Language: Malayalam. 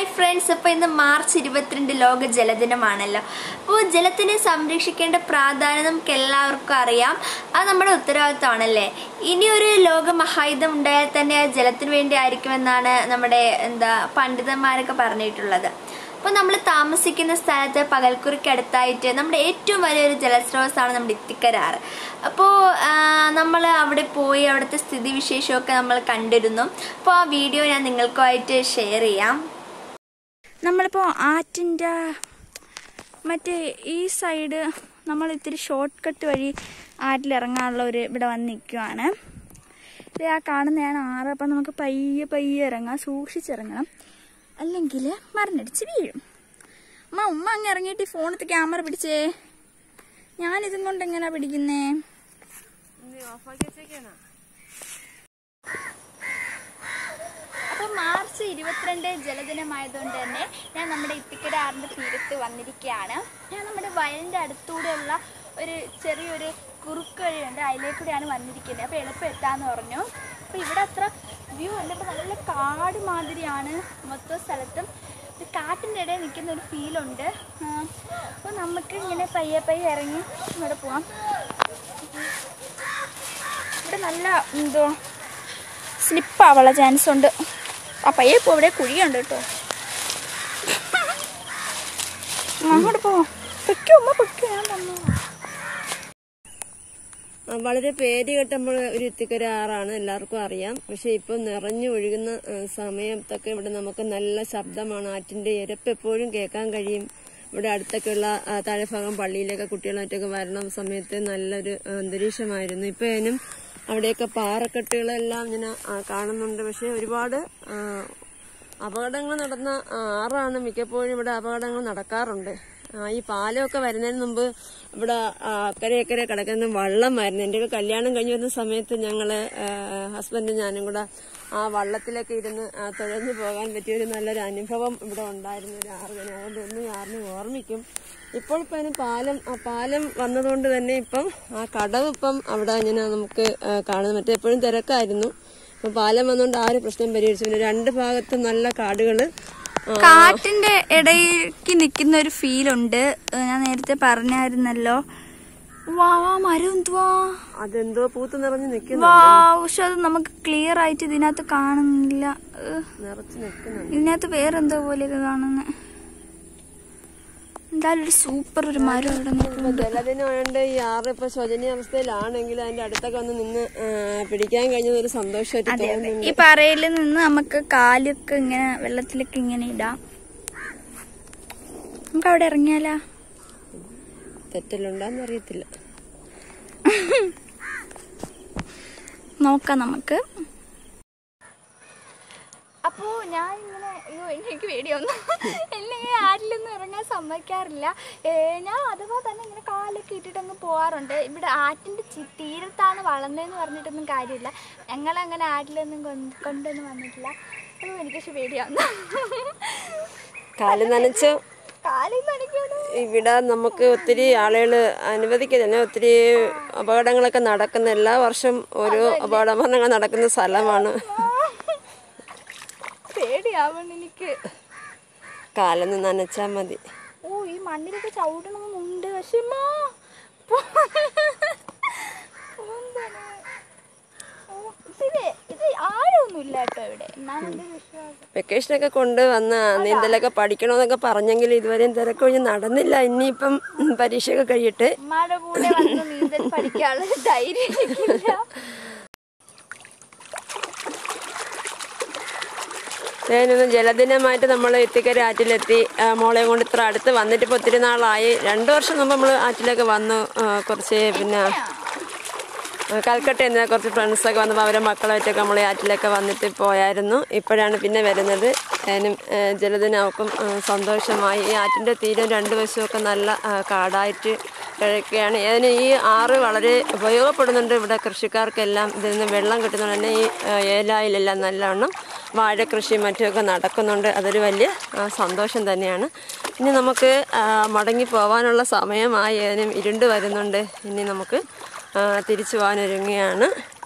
ഹായ് ഫ്രണ്ട്സ് അപ്പോൾ ഇന്ന് മാർച്ച് ഇരുപത്തിരണ്ട് ലോക ജലദിനമാണല്ലോ അപ്പോൾ ജലത്തിനെ സംരക്ഷിക്കേണ്ട പ്രാധാന്യം നമുക്ക് എല്ലാവർക്കും അറിയാം അത് നമ്മുടെ ഉത്തരവാദിത്തമാണല്ലേ ഇനി ഒരു ലോക മഹായുദ്ധം ഉണ്ടായാൽ തന്നെ അത് ജലത്തിന് വേണ്ടി ആയിരിക്കുമെന്നാണ് നമ്മുടെ എന്താ പണ്ഡിതന്മാരൊക്കെ പറഞ്ഞിട്ടുള്ളത് അപ്പോൾ നമ്മൾ താമസിക്കുന്ന സ്ഥലത്ത് പകൽക്കുറിക്കടുത്തായിട്ട് നമ്മുടെ ഏറ്റവും വലിയൊരു ജലസ്രോതസ്സാണ് നമ്മുടെ ഇത്തിക്കരാറ് അപ്പോൾ നമ്മൾ അവിടെ പോയി അവിടുത്തെ സ്ഥിതി വിശേഷമൊക്കെ നമ്മൾ കണ്ടിരുന്നു അപ്പോൾ ആ വീഡിയോ ഞാൻ നിങ്ങൾക്കുമായിട്ട് ഷെയർ ചെയ്യാം നമ്മളിപ്പോൾ ആറ്റിൻ്റെ മറ്റേ ഈ സൈഡ് നമ്മൾ ഇത്തിരി ഷോർട്ട് കട്ട് വഴി ആറ്റിലിറങ്ങാനുള്ള ഒരു ഇവിടെ വന്ന് നിൽക്കുവാണ് ഇത് ആ കാണുന്നതാണ് ആറ് അപ്പം നമുക്ക് പയ്യെ പയ്യെ ഇറങ്ങാം സൂക്ഷിച്ചിറങ്ങണം അല്ലെങ്കിൽ മറിഞ്ഞടിച്ച് വീഴും അമ്മ ഉമ്മ അങ്ങ് ഇറങ്ങിയിട്ട് ഈ ഫോണത്ത് ക്യാമറ പിടിച്ചേ ഞാനിതും കൊണ്ട് എങ്ങനെയാ പിടിക്കുന്നേ അപ്പോൾ മാർച്ച് ഇരുപത്തിരണ്ട് ജലദിനമായതുകൊണ്ട് തന്നെ ഞാൻ നമ്മുടെ ഇത്തിക്കരാറിൻ്റെ തീരത്ത് വന്നിരിക്കുകയാണ് ഞാൻ നമ്മുടെ വയലിൻ്റെ അടുത്തൂടെയുള്ള ഒരു ചെറിയൊരു കുറുക്ക് വഴിയുണ്ട് അതിലേക്കൂടെയാണ് വന്നിരിക്കുന്നത് അപ്പോൾ എളുപ്പം എത്താമെന്ന് പറഞ്ഞു അപ്പോൾ ഇവിടെ അത്ര വ്യൂ അല്ല ഇപ്പോൾ നല്ല കാട് മാതിരിയാണ് മൊത്തം സ്ഥലത്തും ഒരു കാട്ടിൻ്റെ ഇടയിൽ നിൽക്കുന്ന ഒരു ഫീലുണ്ട് അപ്പോൾ നമുക്ക് ഇങ്ങനെ പയ്യെ പയ്യെ ഇറങ്ങി ഇവിടെ പോവാം ഇവിടെ നല്ല എന്തോ സ്ലിപ്പാവാനുള്ള ചാൻസ് ഉണ്ട് ആ പയ്യെ പോ ഇവിടെ കുഴിയുണ്ട് കേട്ടോ അങ്ങോട്ട് പോ പൊയ്ക്കോ ഉമ്മ പൊയ്ക്കോ ഞാൻ വന്നു ആ, വളരെ പേര് കെട്ടുമ്പോൾ ഒരു ഇത്തിക്കര ആറാണ് എല്ലാവർക്കും അറിയാം പക്ഷെ ഇപ്പൊ നിറഞ്ഞു ഒഴുകുന്ന ആ, സമയത്തൊക്കെ ഇവിടെ നമുക്ക് നല്ല ശബ്ദമാണ് ആറ്റിന്റെ ഇരപ്പ് എപ്പോഴും കേൾക്കാൻ കഴിയും ഇവിടെ അടുത്തൊക്കെയുള്ള ആ, താഴെഭാഗം പള്ളിയിലൊക്കെ കുട്ടികളായിട്ടൊക്കെ വരണം സമയത്ത് നല്ലൊരു ആ, അന്തരീക്ഷമായിരുന്നു ഇപ്പൊ അതിനും അവിടെയൊക്കെ പാറക്കെട്ടുകളെല്ലാം ഇങ്ങനെ ആ, കാണുന്നുണ്ട് പക്ഷെ ഒരുപാട് ആ, അപകടങ്ങൾ നടന്ന ആ, ആറാണ് മിക്കപ്പോഴും ഇവിടെ അപകടങ്ങൾ നടക്കാറുണ്ട് ആ, ഈ പാലമൊക്കെ വരുന്നതിന് മുമ്പ് ഇവിടെ ആ, അക്കരെ അക്കരെ കിടക്കുന്ന വള്ളമായിരുന്നു എൻ്റെ കല്യാണം കഴിഞ്ഞു വരുന്ന സമയത്ത് ഞങ്ങള് ഹസ്ബൻഡും ഞാനും കൂടെ ആ വള്ളത്തിലൊക്കെ ഇരുന്ന് ആ, തുഴഞ്ഞു പോകാൻ പറ്റിയ ഒരു നല്ലൊരു അനുഭവം ഇവിടെ ഉണ്ടായിരുന്നു ഒരു ആറ് തന്നെ അതുകൊണ്ട് ഒന്നും ആറിന് ഓർമ്മിക്കും ഇപ്പോൾ ഇപ്പം അതിന് പാലം ആ പാലം വന്നതുകൊണ്ട് തന്നെ ഇപ്പം ആ കടവ് ഇപ്പം അവിടെ ഇങ്ങനെ നമുക്ക് ആ, കാണുന്നു മറ്റേ എപ്പോഴും തിരക്കായിരുന്നു ഇപ്പം പാലം വന്നുകൊണ്ട് ആ ഒരു പ്രശ്നം പരിഹരിച്ചു പിന്നെ രണ്ട് ഭാഗത്തും നല്ല കാടുകള് ആ, കാട്ടിന്റെ ഇടയ്ക്ക് നിൽക്കുന്ന ഒരു ഫീലുണ്ട് ഞാൻ നേരത്തെ പറഞ്ഞായിരുന്നല്ലോ വാ വാ മരം എന്തുവാ അതെന്തോ പൂത്ത് നിറഞ്ഞു നിൽക്കുന്നു വാ പക്ഷെ അത് നമുക്ക് ക്ലിയർ ആയിട്ട് ഇതിനകത്ത് കാണുന്നില്ല ഏഹ്, നിറച്ച് നിൽക്കുന്നുണ്ട് ഇതിനകത്ത് വേറെന്തോ പോലെയൊക്കെ കാണുന്നത് എന്തായാലും ഒരു സൂപ്പർ ഒരു മരം ഇവിടെ നിൽക്കുന്നു ഇപ്പൊ ജലദിനമായോണ്ട് ഈ ആറ് ഇപ്പൊ ശോചനീയാവസ്ഥയിലാണെങ്കിൽ അതിന്റെ അടുത്തൊക്കെ വന്ന് നിന്ന് ആ, പിടിക്കാൻ കഴിഞ്ഞത് ഒരു സന്തോഷമായിട്ട് അതെ അതെ തോന്നുന്നു ഈ പറയിൽ നിന്ന് നമുക്ക് കാലൊക്കെ ഇങ്ങനെ വെള്ളത്തിലൊക്കെ ഇങ്ങനെ ഇടാം നമുക്ക് അവിടെ ഇറങ്ങിയാലാ തെറ്റലുണ്ടാന്ന് അറിയത്തില്ല നോക്കാം നമുക്ക് അപ്പോൾ ഞാൻ ഇങ്ങനെ അയ്യോ എനിക്ക് പേടിയൊന്നും എന്നെ ഇങ്ങനെ ആരിലൊന്നും ഇറങ്ങാൻ സമ്മതിക്കാറില്ല ഏ, ഞാൻ അഥവാ തന്നെ ഇങ്ങനെ കാലൊക്കെ ഇട്ടിട്ട് അങ്ങ് പോകാറുണ്ട് ഇവിടെ ആറ്റിൻ്റെ ചി- തീരത്താണ് വളർന്നതെന്ന് പറഞ്ഞിട്ടൊന്നും കാര്യമില്ല ഞങ്ങളങ്ങനെ ആറ്റിലൊന്നും കൊണ്ട് കൊണ്ടൊന്നും വന്നിട്ടില്ല അപ്പോൾ എനിക്ക് പക്ഷെ പേടിയാവുന്നു കാല് നനച്ച് കാലിൽ നനയ്ക്കാനോ ഇവിടെ നമുക്ക് ഒത്തിരി ആളുകൾ അനുവദിക്കുന്നില്ല ഒത്തിരി അപകടങ്ങളൊക്കെ നടക്കുന്ന എല്ലാ വർഷം ഓരോ അപകട മരണങ്ങൾ നടക്കുന്ന സ്ഥലമാണ് പേടിയാവണം എനിക്ക് കാലൊന്ന് നനച്ചാൽ മതി ഓ ഈ മണ്ണിലൊക്കെ ചവിട്ടണമെന്നുണ്ട് പക്ഷെ മാ എന്താണ് ഓ, ഇതില് ഇത് ആഴമൊന്നുമില്ല കേട്ടോ ഇവിടെ എന്നാണ് എൻ്റെ ഒരു വിശ്വാസം വെക്കേഷനൊക്കെ കൊണ്ട് വന്ന നീന്തലൊക്കെ പഠിക്കണമെന്നൊക്കെ പറഞ്ഞെങ്കിൽ ഇതുവരെയും തിരക്കൊഴിഞ്ഞ് നടന്നില്ല ഇനിയിപ്പം പരീക്ഷയൊക്കെ കഴിയട്ടെ ഉമ്മാടെ കൂടെ വന്ന് നീന്തൽ പഠിക്കാനുള്ള ധൈര്യം എനിക്കില്ല ഞാനിന്ന് ജലദിനമായിട്ട് നമ്മൾ എത്തിക്കര ആറ്റിലെത്തി ആ, മോളെയും കൊണ്ട് ഇത്ര അടുത്ത് വന്നിട്ട് ഇപ്പോൾ ഒത്തിരി നാളായി രണ്ടു വർഷം മുമ്പ് നമ്മൾ ആറ്റിലൊക്കെ വന്നു ആ, കുറച്ച് പിന്നെ ആ, കൽക്കട്ടയിൽ നിന്ന് കുറച്ച് ഫ്രണ്ട്സൊക്കെ വന്നപ്പോൾ അവരെ മക്കളായിട്ടൊക്കെ നമ്മൾ ആറ്റിലൊക്കെ വന്നിട്ട് പോയായിരുന്നു ഇപ്പോഴാണ് പിന്നെ വരുന്നത് ഞാനും ആ, ജലദിനമൊക്കെ ആ, സന്തോഷമായി ഈ ആറ്റിൻ്റെ തീരം രണ്ട് വശമൊക്കെ നല്ല ആ, കാടായിട്ട് കിഴക്കുകയാണ് അതിന് ഈ ആറ് വളരെ ഉപയോഗപ്പെടുന്നുണ്ട് ഇവിടെ കൃഷിക്കാർക്കെല്ലാം ഇതിൽ നിന്ന് വെള്ളം കിട്ടുന്നുണ്ട് തന്നെ ഈ ആ, ഏലായിലെല്ലാം നല്ലവണ്ണം വാഴക്കൃഷി മറ്റുമൊക്കെ നടക്കുന്നുണ്ട് അതൊരു വലിയ ആ, സന്തോഷം തന്നെയാണ് ഇനി നമുക്ക് ആ, മടങ്ങി പോകാനുള്ള സമയമായി അതിനും ഇരുണ്ട് വരുന്നുണ്ട് ഇനി നമുക്ക് ആ, തിരിച്ചു പോകാനൊരുങ്ങുകയാണ്